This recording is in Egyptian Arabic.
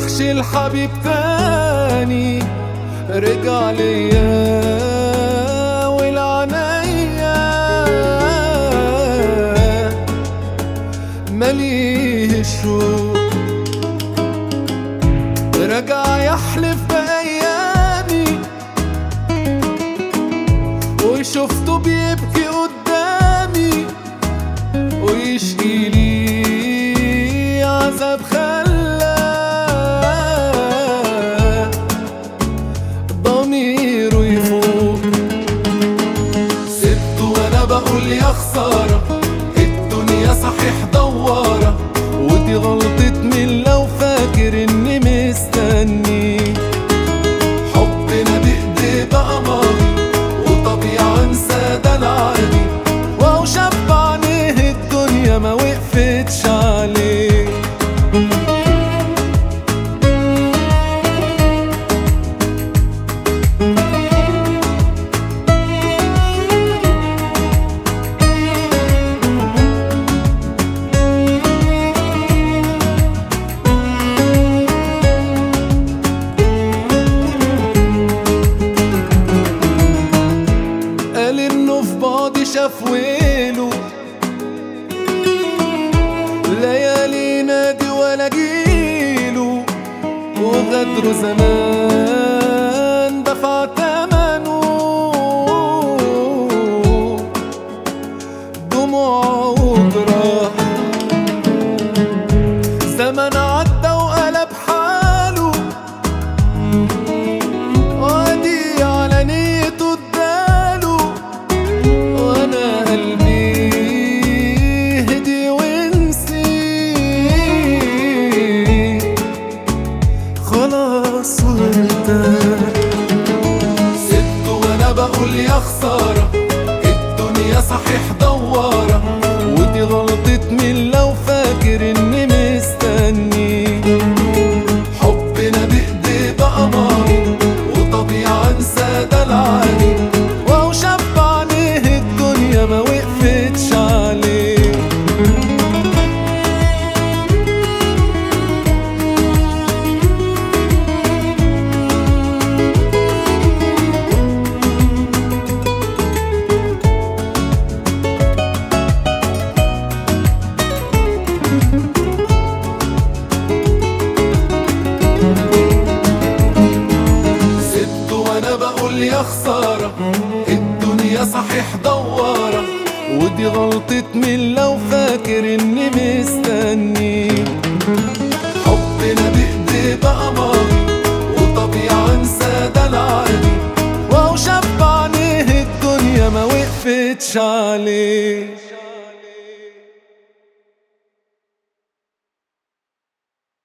يرجعش الحبيب تاني رجع ليا والعنيا مليه الشوق رجع يحلف بأيامي وشفته بيبكي قدامي ويشكي لي عذاب خلى ضميره يفوق سبته وانا بقول يا خسارة الدنيا صحيح دوارة ودي غلطة من لو فاكر اني مستني حبنا بإيدي بقى ماضي وطبيعة انسى ده العادي واو شاب عينيه الدنيا ما وقفتش عليه قال انه في بعضي شاف ويله ليالي نادي ولا جيله وغدره زمان دفع تمنه دموع وجراح زمن عدى وقلب حاله وادي على نيته اداله وانا قلبي هدي ونسي خلاص وارتاح سبته وانا بقول يا خسارة الدنيا صحيح دوارة ودي غلطة من لو فاكر اني مستني حبنا بإيدي بقى ماضي وطبيعة انسى ده العادي واو شاب عينيه الدنيا ما وقفتش عليه سبته وانا بقول يا خسارة الدنيا صحيح دوارة ودي غلطة من لو فاكر اني مستني حبنا بإيدي بقى ماضي وطبيعة انسى ده العادي واو شاب عينيه الدنيا ما وقفتش عليه